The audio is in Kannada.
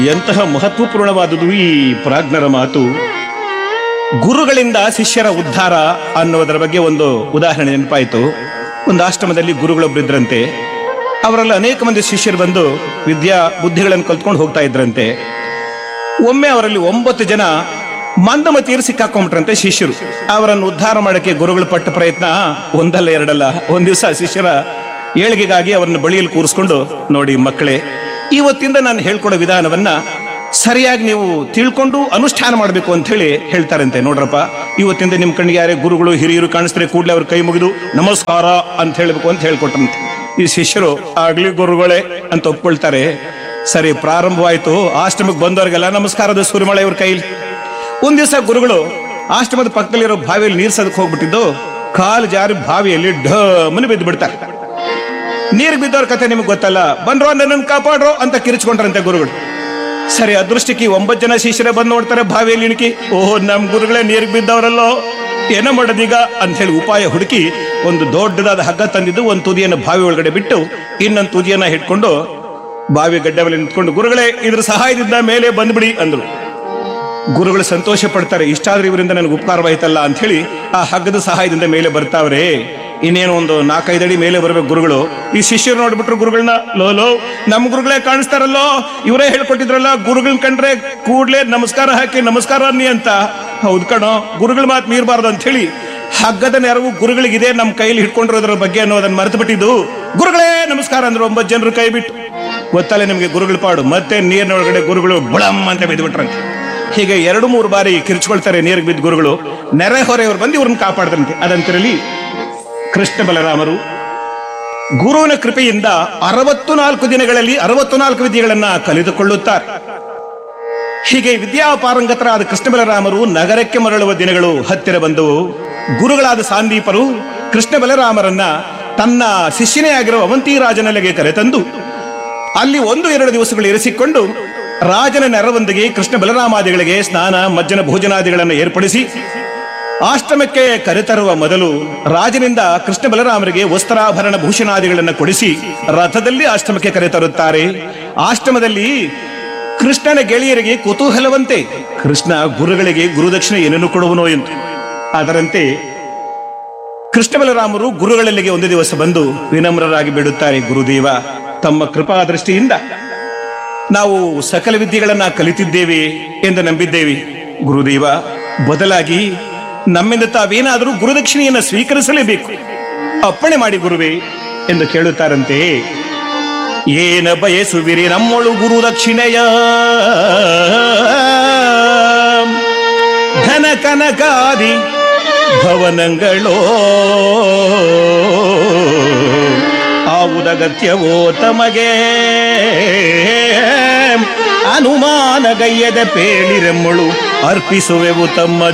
ಎಂತಹ ಮಹತ್ವಪೂರ್ಣವಾದುದು ಈ ಪ್ರಾಜ್ಞರ ಮಾತು ಗುರುಗಳಿಂದ ಶಿಷ್ಯರ ಉದ್ಧಾರ ಅನ್ನೋದರ ಬಗ್ಗೆ ಒಂದು ಉದಾಹರಣೆ ನೆನಪಾಯಿತು ಒಂದು ಆಶ್ರಮದಲ್ಲಿ ಗುರುಗಳೊಬ್ಬರಿದ್ರಂತೆ ಅವರಲ್ಲಿ ಅನೇಕ ಮಂದಿ ಶಿಷ್ಯರು ಬಂದು ವಿದ್ಯಾ ಬುದ್ಧಿಗಳನ್ನು ಕಲ್ತ್ಕೊಂಡು ಹೋಗ್ತಾ ಇದ್ರಂತೆ ಒಮ್ಮೆ ಅವರಲ್ಲಿ ಒಂಬತ್ತು ಜನ ಮಂದಮತಿಯರು ಸಿಕ್ಕಾಕೊಂಡ್ಬಿಟ್ರಂತೆ ಶಿಷ್ಯರು ಅವರನ್ನು ಉದ್ಧಾರ ಮಾಡಕ್ಕೆ ಗುರುಗಳು ಪಟ್ಟ ಪ್ರಯತ್ನ ಒಂದಲ್ಲ ಎರಡಲ್ಲ ಒಂದ್ ದಿವಸ ಶಿಷ್ಯರ ಏಳಿಗೆಗಾಗಿ ಅವರನ್ನು ಬಳಿಯಲ್ಲಿ ಕೂರಿಸ್ಕೊಂಡು ನೋಡಿ ಮಕ್ಕಳೇ ಇವತ್ತಿಂದ ನಾನು ಹೇಳ್ಕೊಡೋ ವಿಧಾನವನ್ನ ಸರಿಯಾಗಿ ನೀವು ತಿಳ್ಕೊಂಡು ಅನುಷ್ಠಾನ ಮಾಡಬೇಕು ಅಂತ ಹೇಳಿ ಹೇಳ್ತಾರಂತೆ ನೋಡ್ರಪ್ಪ ಇವತ್ತಿಂದ ನಿಮ್ ಕಣ್ಣಿಗೆ ಯಾರೇ ಗುರುಗಳು ಹಿರಿಯರು ಕಾಣಿಸ್ತಾರೆ ಕೂಡಲೇ ಅವ್ರ ಕೈ ಮುಗಿದು ನಮಸ್ಕಾರ ಅಂತ ಹೇಳ್ಬೇಕು ಅಂತ ಹೇಳ್ಕೊಟ್ರಂತೆ ಈ ಶಿಷ್ಯರು ಆಗ್ಲಿ ಗುರುಗಳೇ ಅಂತ ಒಪ್ಕೊಳ್ತಾರೆ ಸರಿ ಪ್ರಾರಂಭವಾಯ್ತು ಆಶ್ರಮಕ್ಕೆ ಬಂದವರಿಗೆಲ್ಲ ನಮಸ್ಕಾರದ ಸುರಿಮಳೆ ಇವ್ರ ಕೈಲಿ ಒಂದ್ ದಿವಸ ಗುರುಗಳು ಆಶ್ರಮದ ಪಕ್ಕದಲ್ಲಿರೋ ಬಾವಿಯಲ್ಲಿ ನೀರ್ ಸದಕ್ ಹೋಗ್ಬಿಟ್ಟಿದ್ದು ಕಾಲು ಜಾರಿ ಬಾವಿಯಲ್ಲಿ ಢಮನೆ ಬಿದ್ದು ಬಿಡ್ತಾರೆ ನೀರ್ ಬಿದ್ದವ್ರ ಕತೆ ನಿಮ್ಗೆ ಗೊತ್ತಲ್ಲ ಬಂದ್ರು ನನ್ನನ್ನು ಕಾಪಾಡ್ರು ಅಂತ ಕಿರಿಚ್ಕೊಂಡ್ರಂತೆ ಗುರುಗಳು ಸರಿ ಅದೃಷ್ಟಕ್ಕೆ ಈ ಒಂಬತ್ತು ಜನ ಶಿಷ್ಯರೇ ಬಂದು ನೋಡ್ತಾರೆ ಬಾವಿಯಲ್ಲಿ ಇಣಕಿ ಓಹೋ ನಮ್ ಗುರುಗಳೇ ನೀರಿಗೆ ಬಿದ್ದವರಲ್ಲೋ ಏನೋ ಮಾಡೋದೀಗ ಅಂತ ಹೇಳಿ ಉಪಾಯ ಹುಡುಕಿ ಒಂದು ದೊಡ್ಡದಾದ ಹಗ್ಗ ತಂದಿದ್ದು ಒಂದು ತುದಿಯನ್ನು ಬಾವಿ ಒಳಗಡೆ ಬಿಟ್ಟು ಇನ್ನೊಂದು ತುದಿಯನ್ನ ಹಿಡ್ಕೊಂಡು ಬಾವಿ ಗಡ್ಡೆ ಮೇಲೆ ನಿಂತ್ಕೊಂಡು ಗುರುಗಳೇ ಇದ್ರ ಸಹಾಯದಿಂದ ಮೇಲೆ ಬಂದ್ಬಿಡಿ ಅಂದ್ರು ಗುರುಗಳು ಸಂತೋಷ ಪಡ್ತಾರೆ ಇಷ್ಟಾದ್ರೆ ಇವರಿಂದ ನನಗೆ ಉಪಕಾರವಾಯ್ತಲ್ಲ ಅಂತ ಹೇಳಿ ಆ ಹಗ್ಗದ ಸಹಾಯದಿಂದ ಮೇಲೆ ಬರ್ತಾವ್ರೆ ಇನ್ನೇನು ಒಂದು ನಾಲ್ಕೈದು ಅಡಿ ಮೇಲೆ ಬರ್ಬೇಕು ಗುರುಗಳು ಈ ಶಿಷ್ಯರು ನೋಡ್ಬಿಟ್ರು ಗುರುಗಳನ್ನ ಲೋ ಲೋ ನಮ್ ಗುರುಗಳೇ ಕಾಣಿಸ್ತಾರಲ್ಲೋ ಇವರೇ ಹೇಳ್ಕೊಟ್ಟಿದ್ರಲ್ಲ ಗುರುಗಳನ್ನ ಕಂಡ್ರೆ ಕೂಡ್ಲೇ ನಮಸ್ಕಾರ ಹಾಕಿ ನಮಸ್ಕಾರ ಅನ್ನಿ ಅಂತ ಹೌದ್ ಕಣೋ ಗುರುಗಳ ಮಾತು ಮೀರಬಾರ್ದು ಅಂತ ಹೇಳಿ ಹಗ್ಗದ ನೆರವು ಗುರುಗಳಿಗಿದೆ ನಮ್ಮ ಕೈಲಿ ಹಿಡ್ಕೊಂಡಿರೋದ್ರ ಬಗ್ಗೆ ಅನ್ನೋದನ್ನ ಮರೆತು ಬಿಟ್ಟಿದ್ದು ಗುರುಗಳೇ ನಮಸ್ಕಾರ ಅಂದ್ರು ಒಂಬತ್ತು ಜನರು ಕೈ ಬಿಟ್ಟು ಗೊತ್ತಲ್ಲ ನಿಮಗೆ ಗುರುಗಳ ಪಾಡು ಮತ್ತೆ ನೀರಿನೊಳಗಡೆ ಗುರುಗಳು ಬುಳಮ್ ಅಂತ ಬಿದ್ದುಬಿಟ್ರಂತೆ ಹೀಗೆ ಎರಡು ಮೂರು ಬಾರಿ ಕಿರ್ಚ್ಕೊಳ್ತಾರೆ ನೀರಿಗೆ ಬಿದ್ದ ಗುರುಗಳು ನೆರೆಹೊರೆಯವರು ಬಂದು ಇವ್ರನ್ನ ಕಾಪಾಡ್ದಂತೆ ಅದಂತಿರಲಿ ಕೃಷ್ಣ ಬಲರಾಮರು ಗುರುವಿನ ಕೃಪೆಯಿಂದ ಅರವತ್ತು ನಾಲ್ಕು ದಿನಗಳಲ್ಲಿ ಅರವತ್ತು ನಾಲ್ಕು ವಿದ್ಯೆಗಳನ್ನ ಕಲಿತುಕೊಳ್ಳುತ್ತಾರೆ ಹೀಗೆ ವಿದ್ಯಾಪಾರಂಗತರಾದ ಕೃಷ್ಣ ಬಲರಾಮರು ನಗರಕ್ಕೆ ಮರಳುವ ದಿನಗಳು ಹತ್ತಿರ ಬಂದವು ಗುರುಗಳಾದ ಸಾಂದೀಪರು ಕೃಷ್ಣ ಬಲರಾಮರನ್ನ ತನ್ನ ಶಿಷ್ಯನೇ ಆಗಿರುವ ಅವಂತಿ ರಾಜನಲ್ಲಿಗೆ ಕರೆತಂದು ಅಲ್ಲಿ ಒಂದು ಎರಡು ದಿವಸಗಳು ಇರಿಸಿಕೊಂಡು ರಾಜನ ನೆರವೊಂದಿಗೆ ಕೃಷ್ಣ ಬಲರಾಮಾದಿಗಳಿಗೆ ಸ್ನಾನ ಮಜ್ಜನ ಭೋಜನಾದಿಗಳನ್ನು ಏರ್ಪಡಿಸಿ ಆಶ್ರಮಕ್ಕೆ ಕರೆತರುವ ಮೊದಲು ರಾಜನಿಂದ ಕೃಷ್ಣ ಬಲರಾಮರಿಗೆ ವಸ್ತ್ರಾಭರಣ ಭೂಷಣಾದಿಗಳನ್ನು ಕೊಡಿಸಿ ರಥದಲ್ಲಿ ಆಶ್ರಮಕ್ಕೆ ಕರೆತರುತ್ತಾರೆ ಆಶ್ರಮದಲ್ಲಿ ಕೃಷ್ಣನ ಗೆಳೆಯರಿಗೆ ಕುತೂಹಲವಂತೆ ಕೃಷ್ಣ ಗುರುಗಳಿಗೆ ಗುರುದಕ್ಷಿಣೆ ಏನನ್ನು ಕೊಡುವನೋ ಎಂದು ಅದರಂತೆ ಕೃಷ್ಣ ಬಲರಾಮರು ಗುರುಗಳಲ್ಲಿಗೆ ಒಂದು ದಿವಸ ಬಂದು ವಿನಮ್ರರಾಗಿ ಬಿಡುತ್ತಾರೆ ಗುರುದೇವ ತಮ್ಮ ಕೃಪಾ ದೃಷ್ಟಿಯಿಂದ ನಾವು ಸಕಲ ವಿದ್ಯೆಗಳನ್ನ ಕಲಿತಿದ್ದೇವೆ ಎಂದು ನಂಬಿದ್ದೇವೆ ಗುರುದೇವ ಬದಲಾಗಿ ನಮ್ಮಿಂದ ತಾವೇನಾದರೂ ಗುರುದಕ್ಷಿಣೆಯನ್ನು ಸ್ವೀಕರಿಸಲೇಬೇಕು ಅಪ್ಪಣೆ ಮಾಡಿ ಗುರುವೇ ಎಂದು ಕೇಳುತ್ತಾರಂತೆ ಏನ ಬಯಸುವಿರಿ ನಮ್ಮೊಳು ಗುರುದಕ್ಷಿಣೆಯ ಧನ ಕನಕಾದಿ ಭವನಗಳೋ ಆವುದಗತ್ಯವೋ ತಮಗೆ ಅನುಮಾನಗೈಯದ ಪೇಳಿರೆಮ್ಮಳು ಅರ್ಪಿಸುವೆವು ತಮ್ಮ